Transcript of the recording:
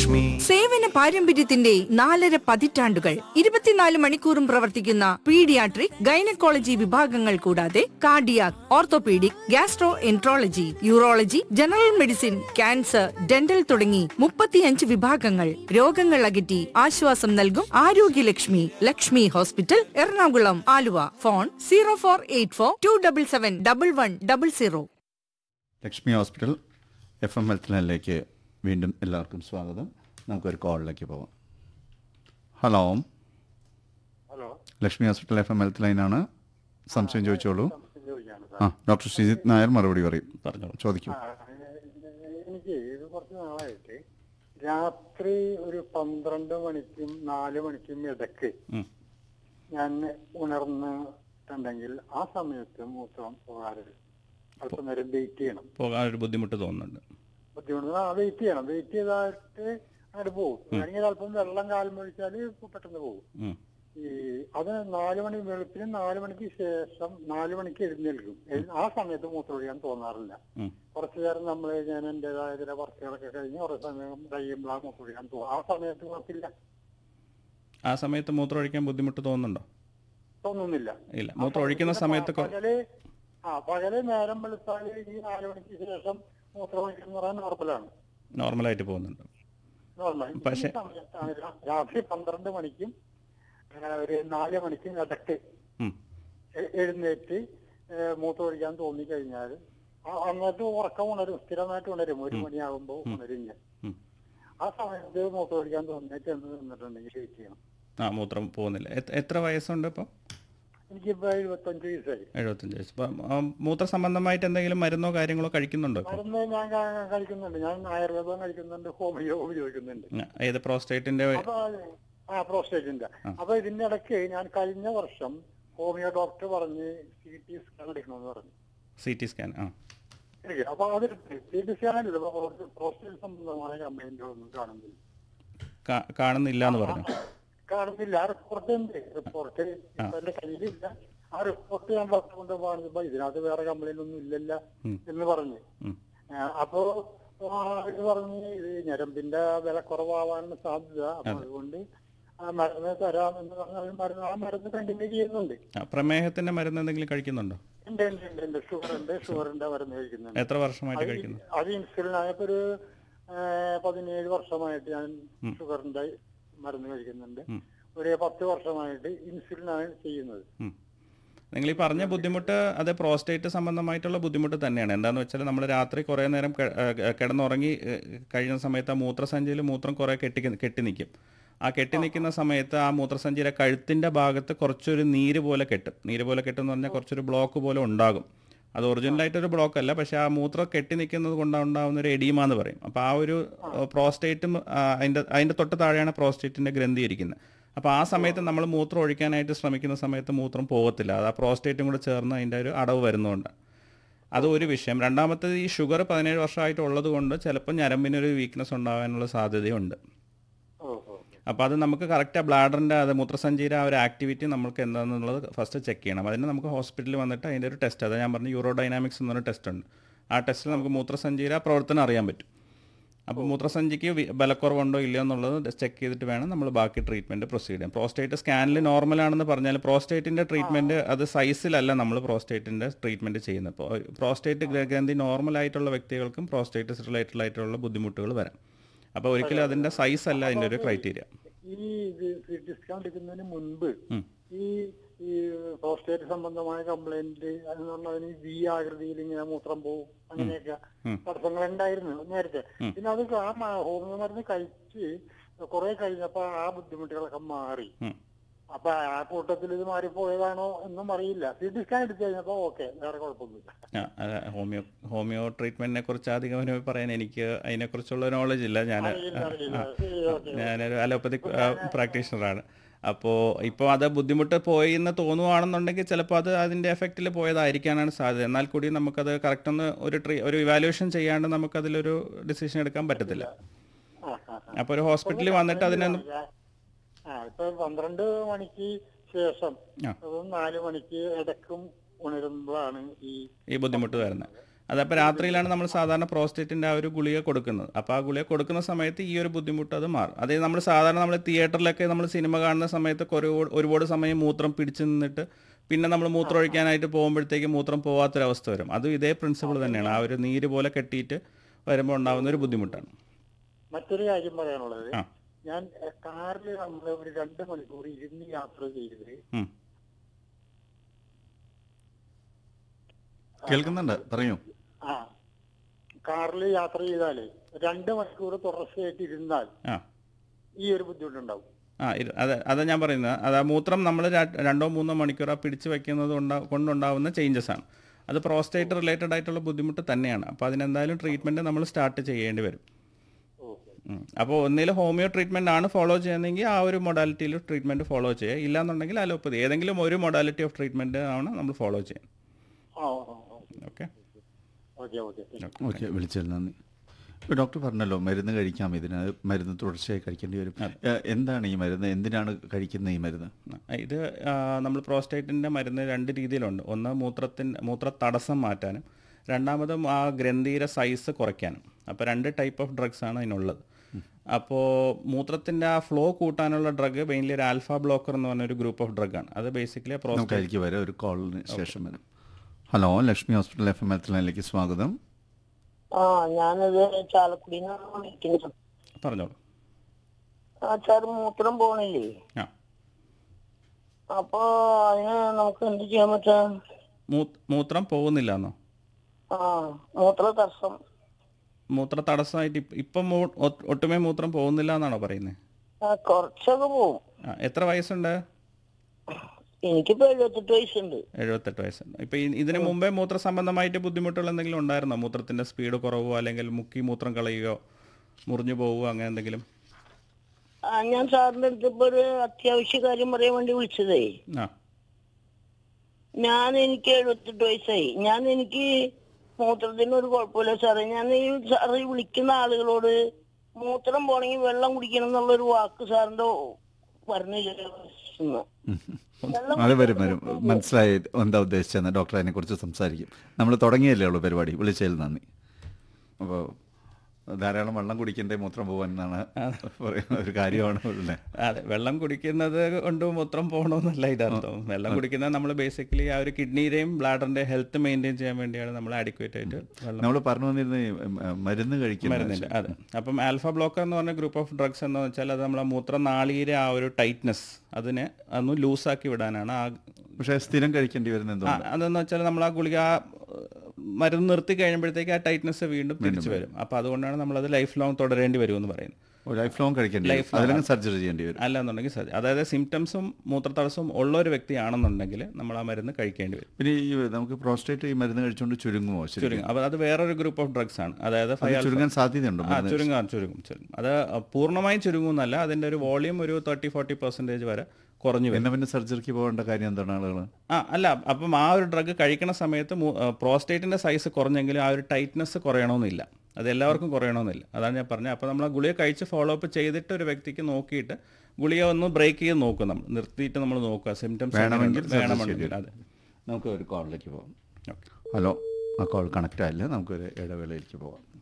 ലക്ഷ്മി സേവന പാരമ്പര്യത്തിന്റെ നാലര പതിറ്റാണ്ടുകൾ ഇരുപത്തിനാല് മണിക്കൂറും പ്രവർത്തിക്കുന്ന പീഡിയാട്രിക് ഗൈനക്കോളജി വിഭാഗങ്ങൾ കൂടാതെ cardiac orthopaedic gastroenterology urology general medicine cancer dental തുടങ്ങി മുപ്പത്തിയഞ്ച് വിഭാഗങ്ങൾ രോഗങ്ങൾ അകറ്റി ആശ്വാസം നൽകും ആരോഗ്യലക്ഷ്മി Lakshmi hospital Ernakulam Aluva phone zero four eight four two double seven double one double zero Lakshmi hospital F M health ലൈനിലേക്ക് വീണ്ടും എല്ലാവർക്കും സ്വാഗതം നമുക്കൊരു കോളിലേക്ക് പോവാം hello hello Lakshmi hospital F M health ലൈനാണ് സംശയം ചോദിച്ചോളൂ ചോദിക്കാണ് ആ ഡോക്ടർ ശ്രീജിത്ത് നായർ മറുപടി പറയും പറഞ്ഞോളൂ ചോദിക്കൂ ആ, എനിക്ക് ഇത് കുറച്ച് നാളായിട്ട് രാത്രി ഒരു പന്ത്രണ്ട് മണിക്കും നാല് മണിക്കും ഇടയ്ക്ക് ഉം. ഞാൻ ഉണർന്നിട്ടുണ്ടെങ്കിൽ ആ സമയത്ത് മൂത്രം പോകാറുണ്ട് അല്പം നേരം വെയിറ്റ് ചെയ്യണം പോകാൻ ഒരു ബുദ്ധിമുട്ട് തോന്നുന്നുണ്ട് ബുദ്ധിമുട്ട് ആ വെയിറ്റ് ചെയ്യണം വെയിറ്റ് ചെയ്തായിട്ട് അങ്ങോട്ട് പോകും അല്ലെങ്കിൽ അല്പം വെള്ളം കാലം ഒഴിച്ചാൽ പെട്ടെന്ന് പോകും ഉം. ഈ അത് നാല് മണി വെളുപ്പിന് നാല് മണിക്ക് ശേഷം നാല് മണിക്ക് എഴുന്നേൽക്കും എഴ്- ആ സമയത്ത് മൂത്രമൊഴിക്കാൻ തോന്നാറില്ല ഉം. കുറച്ചു നേരം നമ്മൾ ഞാൻ എന്റേതായ ചില വർക്കുകളൊക്കെ കഴിഞ്ഞ് കുറേ സമയം കഴിയുമ്പോൾ ആ മൂത്രമൊഴിക്കാൻ തോന്നും ആ സമയത്ത് കുഴപ്പമില്ല ആ സമയത്ത് മൂത്രം ഒഴിക്കാൻ ബുദ്ധിമുട്ട് തോന്നുന്നുണ്ടോ തോന്നുന്നില്ല ഇല്ല മൂത്രം ഒഴിക്കുന്ന സമയത്ത് കൊ- പകല് ആ പകല് നേരം വെളുത്താൽ ഈ നാല് മണിക്ക് ശേഷം മൂത്രമൊഴിക്കുന്ന പറയാൻ നോർമലാണ് നോർമലായിട്ട് പോകുന്നുണ്ട് നോർമൽ ഈ പക്ഷേ- സമയത്താണ് രാ- രാത്രി പന്ത്രണ്ട് മണിക്കും ആ, ഒരു നാല് മണിക്കും ഇടയ്ക്ക് ഉം. എ- എഴുന്നേറ്റ് ഏ, മൂത്രമൊഴിക്കാൻ തോന്നിക്കഴിഞ്ഞാൽ അന്നത്തെ ഉറക്കം ഉണരും സ്ഥിരമായിട്ട് ഉണരും ഒരു മണിയാകുമ്പോൾ ഉണരും ഞാൻ ഉം. ആ സമയത്ത് മൂത്രമൊഴിക്കാൻ തോന്നിയിട്ട് എന്ന് നിന്നിട്ടുണ്ടെങ്കിൽ വെയിറ്റ് ചെയ്യണം ആ മൂത്രം പോകുന്നില്ല എത്ര- എത്ര വയസ്സുണ്ട് ഇപ്പോൾ എനിക്കിപ്പോ എഴുപത്തഞ്ച് വയസ്സായി എഴുപത്തഞ്ച് വയസ്സ് അപ്പം ആ, മൂത്ര സംബന്ധമായിട്ട് എന്തെങ്കിലും മരുന്നോ കാര്യങ്ങളോ കഴിക്കുന്നുണ്ടോ ഇപ്പോൾ മരുന്ന് ഞാൻ ക- കഴിക്കുന്നുണ്ട് ഞാൻ ആയുർവേദം കഴിക്കുന്നുണ്ട് ഹോമിയോ ഉപയോഗിക്കുന്നുണ്ട് ഏത് പ്രോസ്റ്റേറ്റിന്റെ അപ്പൊ അത് ആ പ്രോസ്റ്റേറ്റിന്റെ അപ്പൊ ഇതിന്റെ ഇടയ്ക്ക് ഞാൻ കഴിഞ്ഞ വർഷം ഹോമിയോ ഡോക്ടർ പറഞ്ഞ് സി ടി സ്കാൻ എടുക്കണമെന്ന് പറഞ്ഞു സി ടി സ്കാൻ ആ എനിക്ക് അപ്പൊ അത് സി ടി സ്കാനിൽ പ്രോസ്റ്റേറ്റ് സംബന്ധമായ കംപ്ലൈന്റ് ഒന്നും കാണുന്നില്ല കാ- കാണുന്നില്ല എന്ന് പറഞ്ഞു കാണുന്നില്ല ആ റിപ്പോർട്ട് ഉണ്ട് റിപ്പോർട്ട് ഇപ്പൊ എന്റെ കയ്യിലില്ല ആ റിപ്പോർട്ട് ഞാൻ ഡോക്ടർ കൊണ്ട് പറഞ്ഞപ്പോ ഇതിനകത്ത് വേറെ കംപ്ലൈന്റ് ഒന്നും ഇല്ലല്ല എന്ന് പറഞ്ഞു ഉം. ആ, അപ്പോ ആ, ഇത് പറഞ്ഞ് ഇത് ഞരമ്പിന്റെ വില കുറവാവാനാണ് സാധ്യത അപ്പൊ അതുകൊണ്ട് ആ മരുന്ന് തരാം എന്ന് പറഞ്ഞ അവർ മരുന്ന് ആ മരുന്ന് കണ്ടിന്യൂ ചെയ്യുന്നുണ്ട് ആ, പ്രമേഹത്തിന്റെ മരുന്ന് എന്തെങ്കിലും കഴിക്കുന്നുണ്ടോ ഉണ്ട് ഉണ്ട് ഉണ്ട് ഉണ്ട് ഷുഗർ ഉണ്ട് ഷുഗറിന്റെ മരുന്ന് കഴിക്കുന്നുണ്ട് എത്ര വർഷമായിട്ട് അത് കഴിക്കുന്നു അത് ഇൻസുലിൻ ആയപ്പോ ഒരു ആ, പതിനേഴ് വർഷമായിട്ട് ഞാൻ ഷുഗറിന്റെ മരുന്ന് കഴിക്കുന്നുണ്ട് ഒരു പത്ത് വർഷമായിട്ട് ഇൻസുലിനാണ് ചെയ്യുന്നത് ഉം. നിങ്ങൾ ഈ പറഞ്ഞ ബുദ്ധിമുട്ട് അത് പ്രോസ്റ്റേറ്റ് സംബന്ധമായിട്ടുള്ള ബുദ്ധിമുട്ട് തന്നെയാണ് എന്താണെന്ന് വെച്ചാൽ നമ്മൾ രാത്രി കുറേ നേരം കെ- ഏഹ് കിടന്നുറങ്ങി ഏഹ് കഴിയുന്ന സമയത്ത് ആ മൂത്രസഞ്ചിയിൽ മൂത്രം കുറേ കെട്ടി കെട്ടി നിൽക്കും ആ കെട്ടി നിൽക്കുന്ന സമയത്ത് ആ മൂത്രസഞ്ചിയുടെ കഴുത്തിൻ്റെ ഭാഗത്ത് കുറച്ചൊരു നീര് പോലെ കെട്ടും നീര് പോലെ കെട്ടും എന്ന് പറഞ്ഞാൽ കുറച്ചൊരു ബ്ലോക്ക് പോലെ ഉണ്ടാകും അത് ഒറിജിനലായിട്ടൊരു ബ്ലോക്ക് അല്ല പക്ഷേ ആ മൂത്രം കെട്ടി നിൽക്കുന്നത് കൊണ്ട് ഉണ്ടാകുന്ന ഒരു എഡീമ എന്ന് പറയും അപ്പോൾ ആ ഒരു പ്രോസ്റ്റേറ്റും അതിൻ്റെ അതിൻ്റെ തൊട്ട് താഴെയാണ് പ്രോസ്റ്റേറ്റിൻ്റെ ഗ്രന്ഥി ഇരിക്കുന്നത് അപ്പോൾ ആ സമയത്ത് നമ്മൾ മൂത്രം ഒഴിക്കാനായിട്ട് ശ്രമിക്കുന്ന സമയത്ത് മൂത്രം പോകത്തില്ല അത് ആ പ്രോസ്റ്റേറ്റും കൂടെ ചേർന്ന് അതിൻ്റെ ഒരു അടവ് വരുന്നതുകൊണ്ട് അത് ഒരു വിഷയം രണ്ടാമത്തേത് ഈ ഷുഗർ പതിനേഴ് വർഷമായിട്ട് ഉള്ളത് കൊണ്ട് ചിലപ്പോൾ ഞരമ്പിനൊരു വീക്ക്നെസ് ഉണ്ടാകാനുള്ള സാധ്യതയുണ്ട് ഓ ഓ അപ്പോൾ അത് നമുക്ക് കറക്റ്റ് ആ ബ്ലാഡറിൻ്റെ അത് മൂത്രസഞ്ചിയുടെ ആ ഒരു ആക്ടിവിറ്റി നമുക്ക് എന്താണെന്നുള്ളത് ഫസ്റ്റ് ചെക്ക് ചെയ്യണം അതിന് നമുക്ക് ഹോസ്പിറ്റലിൽ വന്നിട്ട് അതിൻ്റെ ഒരു ടെസ്റ്റ് അത് ഞാൻ പറഞ്ഞു യൂറോ ഡൈനാമിക്സ് എന്നൊരു ടെസ്റ്റ് ഉണ്ട് ആ ടെസ്റ്റിൽ നമുക്ക് മൂത്രസഞ്ചിയുടെ ആ പ്രവർത്തനം അറിയാൻ പറ്റും അപ്പോൾ മൂത്രസഞ്ചിക്ക് വി- ബലക്കുറവുണ്ടോ ഇല്ലയോ എന്നുള്ളത് ചെക്ക് ചെയ്തിട്ട് വേണം നമ്മൾ ബാക്കി ട്രീറ്റ്മെൻറ്റ് പ്രൊസീഡ് ചെയ്യാൻ പ്രോസ്റ്റേറ്റ് സ്കാനിൽ നോർമൽ ആണെന്ന് പറഞ്ഞാൽ പ്രോസ്റ്റേറ്റിൻ്റെ ട്രീറ്റ്മെൻറ്റ് അത് സൈസിലല്ല നമ്മൾ പ്രോസ്റ്റേറ്റിൻ്റെ ട്രീറ്റ്മെൻറ്റ് ചെയ്യുന്നത് ഇപ്പോൾ പ്രോസ്റ്റേറ്റ് ഗ്രന്ഥി നോർമൽ ആയിട്ടുള്ള വ്യക്തികൾക്കും പ്രോസ്റ്റേറ്റ് റിലേറ്റഡ് ആയിട്ടുള്ള ബുദ്ധിമുട്ടുകൾ വരാം അപ്പോൾ ഒരിക്കലും അതിൻ്റെ സൈസ് അല്ല അതിൻ്റെ ഒരു ക്രൈറ്റീരിയ ഈ സി ടി സ്കാൻ എടുക്കുന്നതിന് മുൻപ് ഉം. ഈ ഈ പ്രോസ്റ്റേറ്റ് സംബന്ധമായ കംപ്ലൈന്റ് എന്ന് പറഞ്ഞാൽ വി ആകൃതിയിൽ ഇങ്ങനെ മൂത്രം പോവും അങ്ങനെയൊക്കെ തടസ്സങ്ങൾ ഉണ്ടായിരുന്നു നേരത്തെ പിന്നെ അത് ആ മ- ഹോമിയോ മരുന്ന് കഴിച്ച് കുറെ കഴിഞ്ഞപ്പോ ആ ബുദ്ധിമുട്ടുകളൊക്കെ മാറി ഉം. അപ്പൊ ആ കൂട്ടത്തിൽ ഇത് മാറിപ്പോയതാണോ എന്നും അറിയില്ല സി ടി സ്കാൻ എടുത്തു കഴിഞ്ഞപ്പോ ഓക്കെ വേറെ കുഴപ്പമൊന്നുമില്ല ആ, അത് ഹോമിയോ ഹോമിയോ ട്രീറ്റ്മെന്റിനെ കുറിച്ച് അധികം പറയാൻ എനിക്ക് അതിനെക്കുറിച്ചുള്ള നോളജ് ഇല്ല ഞാൻ അറിയില്ല, അറിയില്ല. ശരി, ഓക്കെ. ഞാനൊരു അലോപ്പതിക് പ്രാക്ടീഷണറാണ് അപ്പോൾ ഇപ്പോൾ അത് ബുദ്ധിമുട്ട് പോയി എന്ന് തോന്നുവാണെന്നുണ്ടെങ്കിൽ ചിലപ്പോൾ അത് അതിൻ്റെ എഫക്റ്റിൽ പോയതായിരിക്കാനാണ് സാധ്യത എന്നാൽ കൂടി നമുക്കത് കറക്റ്റ് ഒന്ന് ഒരു ട്രീ ഒരു ഇവാലുവേഷൻ ചെയ്യാണ്ട് നമുക്കതിലൊരു ഡിസിഷൻ എടുക്കാൻ പറ്റത്തില്ല ആ, ആ, ആ. അപ്പോൾ ഒരു ഹോസ്പിറ്റലിൽ വന്നിട്ട് അതിനൊന്ന് ആ ഇപ്പൊ പന്ത്രണ്ട് മണിക്ക് ശേഷം ആ. അതും നാല് മണിക്ക് ഇടയ്ക്കും ഉണരുമ്പോഴാണ് ഈ ഈ ബുദ്ധിമുട്ട് വരുന്നത് അതപ്പോൾ രാത്രിയിലാണ് നമ്മൾ സാധാരണ പ്രോസ്റ്റേറ്റിൻ്റെ ആ ഒരു ഗുളിക കൊടുക്കുന്നത് അപ്പോൾ ആ ഗുളിക കൊടുക്കുന്ന സമയത്ത് ഈ ഒരു ബുദ്ധിമുട്ട് അത് മാറും അതേ നമ്മൾ സാധാരണ നമ്മൾ തിയേറ്ററിലൊക്കെ നമ്മൾ സിനിമ കാണുന്ന സമയത്ത് കുറേ ഒരുപാട് സമയം മൂത്രം പിടിച്ചു നിന്നിട്ട് പിന്നെ നമ്മൾ മൂത്രം ഒഴിക്കാനായിട്ട് പോകുമ്പോഴത്തേക്ക് മൂത്രം പോകാത്തൊരവസ്ഥ വരും അതും ഇതേ പ്രിൻസിപ്പിൾ തന്നെയാണ് ആ ഒരു നീര് പോലെ കെട്ടിയിട്ട് വരുമ്പോൾ ഉണ്ടാകുന്ന ഒരു ബുദ്ധിമുട്ടാണ് മറ്റൊരു കാര്യം പറയാനുള്ളത് ആ ഞാൻ കാറിൽ നമ്മൾ ഒരു രണ്ട് മണിക്കൂർ ഇരുന്ന് യാത്ര ചെയ്ത് ഉം. കേൾക്കുന്നുണ്ട് പറയൂ ആ കാറിൽ യാത്ര ചെയ്താലേ രണ്ട് മണിക്കൂർ തുടർച്ചയായിട്ട് ഇരുന്നാൽ ആ ഈ ഒരു ബുദ്ധിമുട്ടുണ്ടാവും ആ ഇത് അതെ അതാ ഞാൻ പറയുന്നത് അത് ആ മൂത്രം നമ്മൾ രണ്ടോ മൂന്നോ മണിക്കൂർ ആ പിടിച്ച് വെക്കുന്നത് കൊണ്ടാ കൊണ്ടുണ്ടാവുന്ന ചേഞ്ചസ് ആണ് അത് പ്രോസ്റ്റേറ്റ് റിലേറ്റഡ് ആയിട്ടുള്ള ബുദ്ധിമുട്ട് തന്നെയാണ് അപ്പോൾ അതിനെന്തായാലും ട്രീറ്റ്മെൻറ്റ് നമ്മൾ സ്റ്റാർട്ട് ചെയ്യേണ്ടി വരും ഓക്കെ ഉം. അപ്പോൾ ഒന്നിലും ഹോമിയോ ട്രീറ്റ്മെൻ്റ് ആണ് ഫോളോ ചെയ്യുന്നതെങ്കിൽ ആ ഒരു മൊഡാലിറ്റിയിൽ ട്രീറ്റ്മെൻറ്റ് ഫോളോ ചെയ്യുക ഇല്ലാന്നുണ്ടെങ്കിൽ അലോപ്പതി ഏതെങ്കിലും ഒരു മൊഡാലിറ്റി ഓഫ് ട്രീറ്റ്മെൻറ്റ് ആണ് നമ്മൾ ഫോളോ ചെയ്യുന്നത് ആ ആ, ആ. ഓക്കെ ഓക്കെ ഓക്കെ ഓക്കെ വിളിച്ചതിൽ നന്ദി ഇപ്പോൾ ഡോക്ടർ പറഞ്ഞല്ലോ മരുന്ന് കഴിക്കാം ഇതിന് മരുന്ന് തുടർച്ചയായി കഴിക്കേണ്ടി വരും ഏഹ്, എന്താണ് ഈ മരുന്ന് എന്തിനാണ് കഴിക്കുന്ന ഈ മരുന്ന് ഇത് ആ, നമ്മൾ പ്രോസ്റ്റേറ്റിൻ്റെ മരുന്ന് രണ്ട് രീതിയിലുണ്ട് ഒന്ന് മൂത്രത്തിൻ്റെ മൂത്ര തടസ്സം മാറ്റാനും രണ്ടാമത് ആ ഗ്രന്ഥിയുടെ സൈസ് കുറയ്ക്കാനും അപ്പോൾ രണ്ട് ടൈപ്പ് ഓഫ് ഡ്രഗ്സ് ആണ് അതിനുള്ളത് അപ്പോൾ മൂത്രത്തിൻ്റെ ആ ഫ്ലോ കൂട്ടാനുള്ള ഡ്രഗ് മെയിൻലി ഒരു ആൽഫ ബ്ലോക്കർ എന്ന് പറഞ്ഞ ഒരു ഗ്രൂപ്പ് ഓഫ് ഡ്രഗാണ് അത് ബേസിക്കലി പ്രോസ്റ്റേറ്റ് നമുക്കായിരിക്കും വരെ ഒരു കോളിന് ശേഷം വരും hello Lakshmi hospital F M എത്തിലേക്ക് സ്വാഗതം ആ ഞാനത് ചാലക്കുടിയിൽ നിന്നാണ് വിളിക്കുന്നത് പറഞ്ഞോളൂ ആ സാർ മൂത്രം പോണില്ലേ ആ അപ്പൊ അതിന് നമുക്ക് എന്ത് ചെയ്യാൻ പറ്റാ മൂ- മൂത്രം പോകുന്നില്ല എന്നോ ആ മൂത്ര തടസ്സം മൂത്ര തടസ്സമായിട്ട് ഇപ്പ- ഇപ്പം മൂ- ഒ- ഒട്ടുമേ മൂത്രം പോകുന്നില്ല എന്നാണോ പറയുന്നത് ആ കുറച്ചൊക്കെ പോവും ആ എത്ര വയസ്സുണ്ട് എനിക്കിപ്പോ എഴുപത്തെട്ട് വയസ്സുണ്ട് എഴുപത്തെട്ട് വയസ്സുണ്ട് ഇപ്പൊ ഈ- ഇതിന് മുമ്പേ മൂത്ര സംബന്ധമായിട്ട് ബുദ്ധിമുട്ടുകൾ എന്തെങ്കിലും ഉണ്ടായിരുന്നോ മൂത്രത്തിന്റെ സ്പീഡ് കുറവോ അല്ലെങ്കിൽ മുക്കി മൂത്രം കളയുകയോ മുറിഞ്ഞു പോവുകയോ അങ്ങനെ എന്തെങ്കിലും ആ ഞാൻ സാറിന്റെ അടുത്ത് ഇപ്പൊ ഒരു അത്യാവശ്യ കാര്യം പറയാൻ വേണ്ടി വിളിച്ചതേ ആ ഞാൻ എനിക്ക് എഴുപത്തെട്ട് വയസ്സായി ഞാൻ എനിക്ക് മൂത്രത്തിന് ഒരു കുഴപ്പമില്ല സാറേ ഞാൻ ഈ സാറ് ഈ വിളിക്കുന്ന ആളുകളോട് മൂത്രം പോണെങ്കിൽ വെള്ളം കുടിക്കണം എന്നുള്ളൊരു വാക്ക് സാറിന്റെ പറഞ്ഞില്ല അത് വരും വരും മനസ്സിലായി എന്താ ഉദ്ദേശിച്ചതെന്ന് ഡോക്ടർ അതിനെക്കുറിച്ച് സംസാരിക്കും നമ്മൾ തുടങ്ങിയല്ലേ ഉള്ളൂ പരിപാടി വിളിച്ചതിൽ നന്ദി അപ്പോൾ ധാരാളം വെള്ളം കുടിക്കണ്ടേ മൂത്രം പോകാൻ എന്നാണ് പറയുന്ന ഒരു കാര്യമാണ് ഉള്ളത് അതെ വെള്ളം കുടിക്കുന്നത് കൊണ്ട് മൂത്രം പോകണമെന്നല്ല ഇതർത്ഥം വെള്ളം കുടിക്കുന്നത് നമ്മൾ ബേസിക്കലി ആ ഒരു കിഡ്നിയുടെയും ബ്ലാഡറിന്റെ ഹെൽത്ത് മെയിൻറ്റെയിൻ ചെയ്യാൻ വേണ്ടിയാണ് നമ്മൾ അഡിക്വേറ്റ് ആയിട്ട് വെള്ളം നമ്മൾ പറഞ്ഞു വന്നിരുന്ന ഈ, ഉം, ഉം, മരുന്ന് കഴിക്കുന്ന മരുന്നില്ല അതെ അപ്പം ആൽഫ ബ്ലോക്കർ എന്ന് പറഞ്ഞ ഗ്രൂപ്പ് ഓഫ് ഡ്രഗ്സ് എന്ന് വെച്ചാൽ അത് നമ്മളെ മൂത്രനാളിയിലെ ആ ഒരു ടൈറ്റ്നസ് അതിനെ ഒന്ന് ലൂസാക്കി വിടാനാണ് ആ പക്ഷേ സ്ഥിരം കഴിക്കേണ്ടി വരുന്ന ആ, എന്തുകൊണ്ട് അതെന്ന് വെച്ചാൽ നമ്മൾ ആ ഗുളിക ആ, മരുന്ന് നിർത്തി കഴിയുമ്പോഴത്തേക്ക് ആ ടൈറ്റ്നസ് വീണ്ടും തിരിച്ചു വരും അപ്പോൾ അതുകൊണ്ടാണ് നമ്മളത് ലൈഫ് ലോങ് തുടരേണ്ടി വരും എന്ന് പറയുന്നത് ലൈഫ് ലോങ് കഴിക്കേണ്ടി വരും അതിലെങ്കിലും സർജറി ചെയ്യേണ്ടി വരും അല്ല എന്നുണ്ടെങ്കിൽ സതി അതായത് സിംറ്റംസും മൂത്രത്തടസ്സവും ഉള്ള ഒരു വ്യക്തിയാണെന്നുണ്ടെങ്കിൽ നമ്മൾ ആ മരുന്ന് കഴിക്കേണ്ടി വരും പിന്നെ ഈ നമുക്ക് പ്രോസ്റ്റേറ്റ് ഈ മരുന്ന് കഴിച്ചുകൊണ്ട് ചുരുങ്ങുമോ ശരി ചുരുങ്ങും അപ്പോൾ അത് വേറൊരു ഗ്രൂപ്പ് ഓഫ് ഡ്രഗ്സ് ആണ് അതായത് അത് ഫൈവ് ചുരുങ്ങാൻ സാധ്യതയുണ്ടോ ആ ചുരുങ്ങാൻ ചുരുങ്ങും ചുരുങ്ങും അത് പൂർണ്ണമായും ചുരുങ്ങുമെന്നല്ല അതിൻ്റെ ഒരു വോളിയം ഒരു തേർട്ടി ഫോർട്ടി പെർസെൻറ്റേജ് വരെ കുറഞ്ഞു വരും പിന്നെ പിന്നെ സർജറിക്ക് പോകേണ്ട കാര്യം എന്താണ് ആളുകൾ ആ അല്ല അപ്പം ആ ഒരു ഡ്രഗ് കഴിക്കണ സമയത്ത് പ്രോസ്റ്റേറ്റിന്റെ സൈസ് കുറഞ്ഞെങ്കിലും ആ ഒരു ടൈറ്റ്നസ് കുറയണമെന്നില്ല അത് എല്ലാവർക്കും കുറയണമെന്നില്ല അതാണ് ഞാൻ പറഞ്ഞത് അപ്പോൾ നമ്മൾ ആ ഗുളിക കഴിച്ച് ഫോളോ അപ്പ് ചെയ്തിട്ട് ഒരു വ്യക്തിക്ക് നോക്കിയിട്ട് ഗുളിക ഒന്ന് ബ്രേക്ക് ചെയ്ത് നോക്കും നമ്മൾ നിർത്തിയിട്ട് നമ്മൾ നോക്കുക സിംറ്റംസ് വേണമെങ്കിൽ surgery വേണമെങ്കിൽ ചെയ്യേണ്ടി അതെ നമുക്ക് ഒരു കോളിലേക്ക് പോകാം ഓക്കെ ഹലോ ആ കോൾ കണക്റ്റ് ആയില്ല നമുക്കൊരു ഇടവേളയിലേക്ക് പോകാം